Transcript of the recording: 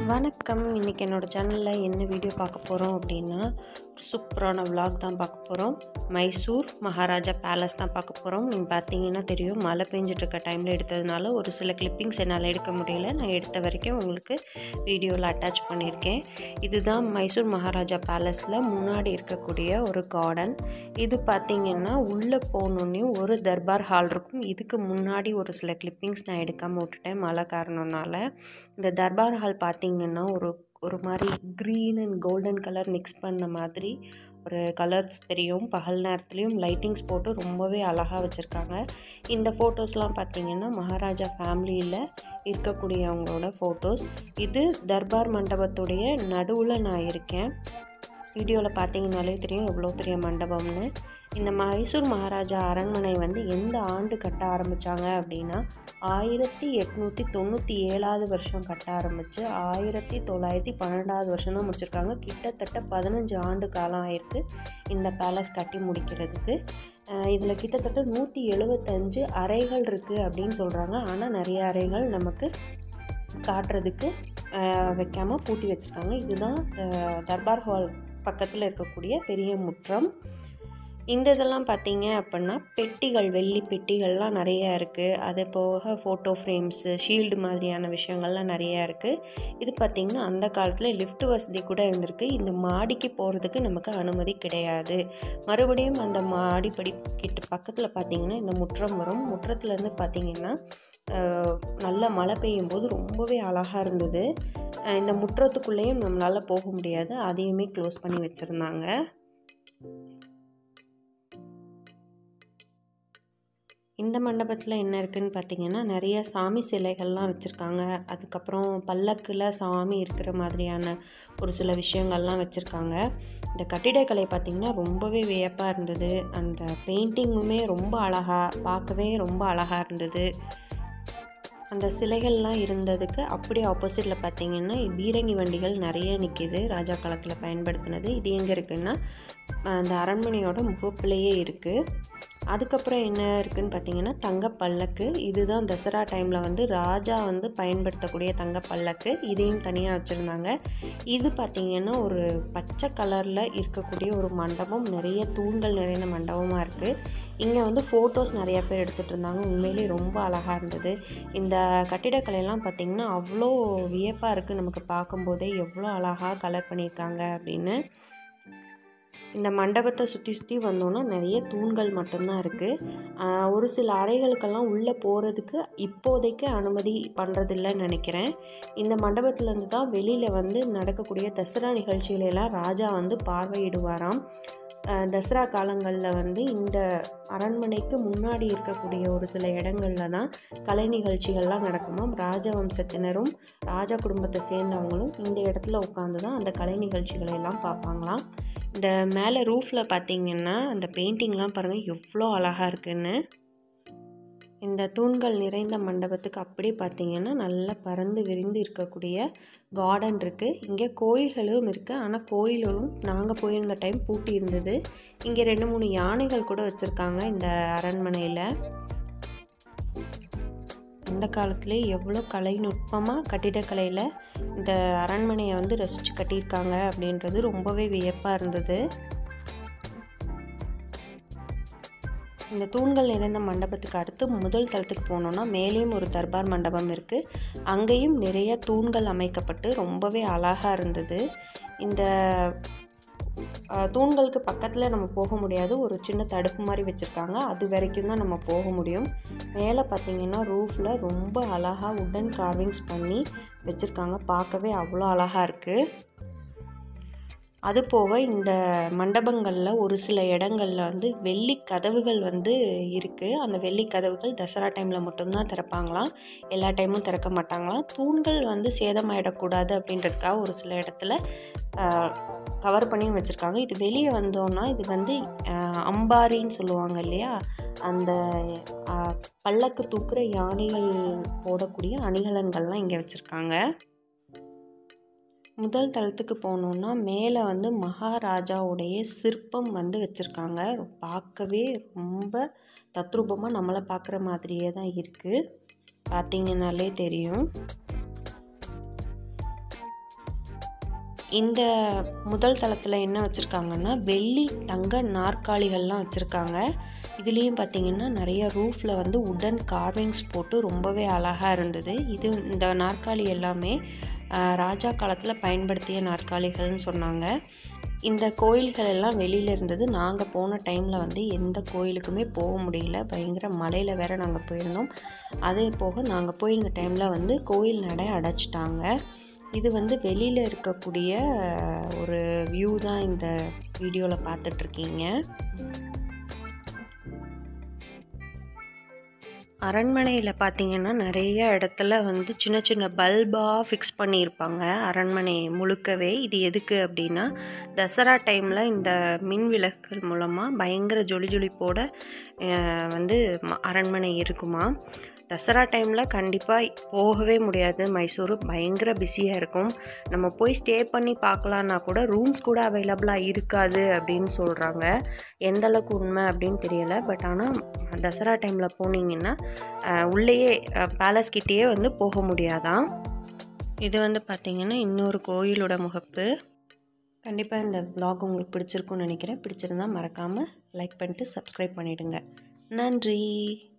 வணக்கம் இன்றைக்கி என்னோடய சேனலில் என்ன வீடியோ பார்க்க போகிறோம் அப்படின்னா ஒரு சூப்பரான vlog தான் பார்க்க போகிறோம் மைசூர் மகாராஜா பேலஸ் தான் பார்க்க போகிறோம் நீங்கள் பார்த்தீங்கன்னா தெரியும் மழை பெஞ்சிட்டு இருக்க டைமில் எடுத்ததுனால ஒரு சில கிளிப்பிங்ஸ் என்னால் எடுக்க முடியல நான் எடுத்த வரைக்கும் உங்களுக்கு வீடியோவில் அட்டாச் பண்ணியிருக்கேன் இதுதான் மைசூர் மகாராஜா பேலஸில் முன்னாடி இருக்கக்கூடிய ஒரு கார்டன் இது பார்த்தீங்கன்னா உள்ளே போனோடனே ஒரு தர்பார் ஹால் இருக்கும் இதுக்கு முன்னாடி ஒரு சில கிளிப்பிங்ஸ் நான் எடுக்காமல் விட்டுட்டேன் மழை காரணம்னால இந்த தர்பார் ஹால் பார்த்தீங்கன்னா ஒரு ஒரு மாதிரி green and golden colour mix பண்ண மாதிரி ஒரு கலர்ஸ் தெரியும் பகல் நேரத்துலேயும் லைட்டிங்ஸ் போட்டு ரொம்பவே அழகாக வச்சுருக்காங்க இந்த ஃபோட்டோஸ்லாம் பார்த்தீங்கன்னா மகாராஜா ஃபேமிலியில் இருக்கக்கூடியவங்களோட ஃபோட்டோஸ் இது தர்பார் மண்டபத்துடைய நடுவில் நான் இருக்கேன் வீடியோவில் பார்த்தீங்கனாலே தெரியும் எவ்வளோ பெரிய மண்டபம்னு இந்த மைசூர் மகாராஜா அரண்மனை வந்து எந்த ஆண்டு கட்ட ஆரம்பித்தாங்க அப்படின்னா ஆயிரத்தி எட்நூற்றி தொண்ணூற்றி ஏழாவது வருஷம் கட்ட ஆரம்பித்து ஆயிரத்தி தொள்ளாயிரத்தி பன்னெண்டாவது வருஷம் தான் முடிச்சிருக்காங்க கிட்டத்தட்ட பதினஞ்சு ஆண்டு காலம் ஆயிருக்கு இந்த பேலஸ் கட்டி முடிக்கிறதுக்கு இதில் கிட்டத்தட்ட நூற்றி எழுபத்தஞ்சு அறைகள் இருக்குது அப்படின்னு சொல்கிறாங்க ஆனால் நிறைய அறைகள் நமக்கு காட்டுறதுக்கு வைக்காமல் பூட்டி வச்சுருக்காங்க இதுதான் த- தர்பார் ஹால் பக்கத்தில் இருக்கக்கூடிய பெரிய முற்றம் இந்த இதெல்லாம் பார்த்தீங்க அப்படின்னா பெட்டிகள் வெள்ளி பெட்டிகள்லாம் நிறைய இருக்குது அது போக ஃபோட்டோ ஃப்ரேம்ஸு ஷீல்டு மாதிரியான விஷயங்கள்லாம் நிறையா இருக்குது இது பார்த்திங்கன்னா அந்த காலத்தில் லிஃப்ட் வசதி கூட இருந்திருக்கு இந்த மாடிக்கு போகிறதுக்கு நமக்கு அனுமதி கிடையாது மறுபடியும் அந்த மாடிப்படி கிட்ட பக்கத்தில் பார்த்தீங்கன்னா இந்த முற்றம் வரும் முற்றத்துலேருந்து பார்த்தீங்கன்னா அஹ், நல்ல மழை பெய்யும் போது ரொம்பவே அழகாக இருந்தது அஹ், இந்த முற்றத்துக்குள்ளேயும் நம்மளால் போக முடியாது அதையுமே க்ளோஸ் பண்ணி வச்சுருந்தாங்க இந்த மண்டபத்தில் என்ன இருக்குன்னு பார்த்தீங்கன்னா நிறைய சாமி சிலைகள்லாம் வச்சுருக்காங்க அதுக்கப்புறம் பல்லக்கில் சாமி இருக்கிற மாதிரியான ஒரு சில விஷயங்கள்லாம் வச்சுருக்காங்க இந்த கட்டிடக்கலை பார்த்திங்கன்னா ரொம்பவே வியப்பாக இருந்தது அந்த பெயிண்டிங்குமே ரொம்ப அழகாக பார்க்கவே ரொம்ப அழகாக இருந்தது அந்த சிலைகள்லாம் இருந்ததுக்கு அப்படியே ஆப்போசிட்டில் பார்த்தீங்கன்னா பீரங்கி வண்டிகள் நிறைய நிற்கிது ராஜா காலத்தில் பயன்படுத்தினது இது எங்கே இருக்குன்னா அந்த அரண்மனையோட முகப்பிலேயே இருக்குது அதுக்கப்புறம் என்ன இருக்குன்னு பார்த்தீங்கன்னா தங்க பல்லக்கு இதுதான் தசரா டைமில் வந்து ராஜா வந்து பயன்படுத்தக்கூடிய தங்க பல்லக்கு இதையும் தனியாக வச்சுருந்தாங்க இது பார்த்தீங்கன்னா ஒரு பச்சை கலரில் இருக்கக்கூடிய ஒரு மண்டபம் நிறைய தூண்கள் நிறைந்த மண்டபமாக இருக்குது இங்கே வந்து ஃபோட்டோஸ் நிறைய பேர் எடுத்துகிட்டு இருந்தாங்க உண்மையிலேயே ரொம்ப அழகாக இருந்தது இந்த கட்டிடக்கலையெல்லாம் பார்த்திங்கன்னா அவ்வளோ வியப்பாக இருக்குது நமக்கு பார்க்கும்போதே எவ்வளோ அழகாக கலர் பண்ணியிருக்காங்க அப்படின்னு இந்த மண்டபத்தை சுற்றி சுற்றி வந்தோன்னா நிறைய தூண்கள் மட்டும்தான் இருக்குது ஒரு சில அறைகளுக்கெல்லாம் உள்ளே போகிறதுக்கு இப்போதைக்கு அனுமதி பண்ணுறதில்லன்னு நினைக்கிறேன் இந்த மண்டபத்துலேருந்து தான் வெளியில் வந்து நடக்கக்கூடிய தசரா நிகழ்ச்சிகளெல்லாம் ராஜா வந்து பார்வையிடுவாராம் அஹ் தசரா காலங்களில் வந்து இந்த அரண்மனைக்கு முன்னாடி இருக்கக்கூடிய ஒரு சில இடங்களில் தான் கலை நிகழ்ச்சிகள்லாம் நடக்குமாம் ராஜவம்சத்தினரும் ராஜா குடும்பத்தை சேர்ந்தவங்களும் இந்த இடத்துல உட்காந்து தான் அந்த கலை நிகழ்ச்சிகளை எல்லாம் பார்ப்பாங்களாம் இந்த மேலே ரூஃபில் பார்த்தீங்கன்னா அந்த பெயிண்டிங்லாம் பாருங்கள் எவ்வளோ அழகாக இருக்குன்னு இந்த தூண்கள் நிறைந்த மண்டபத்துக்கு அப்படியே பார்த்தீங்கன்னா நல்லா பறந்து விரிந்து இருக்கக்கூடிய கார்டன் இருக்குது இங்கே கோயில்களும் இருக்குது ஆனால் கோயிலும் நாங்கள் போயிருந்த டைம் பூட்டி இருந்தது இங்கே ரெண்டு மூணு யானைகள் கூட வச்சுருக்காங்க இந்த அரண்மனையில் அந்த காலத்திலே எவ்வளோ கலைநுட்பமாக கட்டிடக்கலையில் இந்த அரண்மனையை வந்து ரசித்து கட்டியிருக்காங்க அப்படின்றது ரொம்பவே வியப்பாக இருந்தது இந்த தூண்கள் நிறைந்த மண்டபத்துக்கு அடுத்து முதல் தளத்துக்கு போனோன்னா மேலேயும் ஒரு தர்பார் மண்டபம் இருக்குது அங்கேயும் நிறைய தூண்கள் அமைக்கப்பட்டு ரொம்பவே அழகாக இருந்தது இந்த அஹ், தூண்களுக்கு பக்கத்தில் நம்ம போக முடியாது ஒரு சின்ன தடுப்பு மாதிரி வச்சுருக்காங்க அது வரைக்கும் தான் நம்ம போக முடியும் மேலே பார்த்தீங்கன்னா ரூஃபில் ரொம்ப அழகாக உடன் கார்விங்ஸ் பண்ணி வச்சுருக்காங்க பார்க்கவே அவ்வளோ அழகாக இருக்குது அது போக இந்த மண்டபங்களில் ஒரு சில இடங்களில் வந்து வெள்ளி கதவுகள் வந்து இருக்குது அந்த வெள்ளி கதவுகள் தசரா டைமில் மட்டும்தான் திறப்பாங்களாம் எல்லா டைமும் திறக்க மாட்டாங்களாம் தூண்கள் வந்து சேதமாயிடக்கூடாது அப்படின்றதுக்காக ஒரு சில இடத்துல கவர் பண்ணியும் வச்சுருக்காங்க இது வெளியே வந்தோன்னா இது வந்து ஆஹ், அம்பாரின்னு சொல்லுவாங்க இல்லையா அந்த ஆஹ், பல்லக்கு தூக்குற யானைகள் போடக்கூடிய அணிகலன்கள்லாம் இங்கே வச்சுருக்காங்க முதல் தளத்துக்கு போனோன்னா மேலே வந்து மகாராஜாவுடைய சிற்பம் வந்து வச்சுருக்காங்க பார்க்கவே ரொம்ப தத்ரூபமாக நம்மளை பார்க்குற மாதிரியே தான் இருக்குது பார்த்தீங்கன்னாலே தெரியும் இந்த முதல் தளத்தில் என்ன வச்சுருக்காங்கன்னா வெள்ளி தங்க நாற்காலிகள்லாம் வச்சுருக்காங்க இதுலேயும் பார்த்தீங்கன்னா நிறைய ரூஃபில் வந்து உடன் கார்விங்ஸ் போட்டு ரொம்பவே அழகாக இருந்தது இது இந்த நாற்காலி எல்லாமே ஆஹ், ராஜா காலத்தில் பயன்படுத்திய நாற்காலிகள்னு சொன்னாங்க இந்த கோயில்கள் எல்லாம் வெளியில் இருந்தது நாங்கள் போன டைமில் வந்து எந்த கோயிலுக்குமே போக முடியல பயங்கர மலையில் வேற நாங்கள் போயிருந்தோம் அதே போக நாங்கள் போயிருந்த டைமில் வந்து கோயில் நடை அடைச்சிட்டாங்க இது வந்து வெளியில் இருக்கக்கூடிய அஹ், ஒரு வியூ தான் இந்த வீடியோவில் பார்த்துட்ருக்கீங்க அரண்மனையில் பார்த்தீங்கன்னா நிறைய இடத்துல வந்து சின்ன சின்ன பல்பாக ஃபிக்ஸ் பண்ணியிருப்பாங்க அரண்மனை முழுக்கவே இது எதுக்கு அப்படின்னா தசரா டைமில் இந்த மின் விளக்குகள் மூலமாக பயங்கர ஜொலி ஜொலிப்போட அஹ், வந்து ம- அரண்மனை இருக்குமா தசரா டைமில் கண்டிப்பாக போகவே முடியாது மைசூர் பயங்கர பிஸியாக இருக்கும் நம்ம போய் ஸ்டே பண்ணி பார்க்கலான்னா கூட ரூம்ஸ் கூட அவைலபிளாக இருக்காது அப்படின்னு சொல்கிறாங்க எந்த அளவுக்கு உண்மை அப்படின்னு தெரியல பட் ஆனால் தசரா டைமில் போனீங்கன்னா அஹ், உள்ளேயே பேலஸ் கிட்டேயே வந்து போக முடியாதான் இது வந்து பார்த்திங்கன்னா இன்னொரு கோயிலோட முகப்பு கண்டிப்பாக இந்த vlog உங்களுக்கு பிடிச்சிருக்கும்னு நினைக்கிறேன் பிடிச்சிருந்தா மறக்காமல் லைக் பண்ணிட்டு சப்ஸ்கிரைப் பண்ணிவிடுங்க நன்றி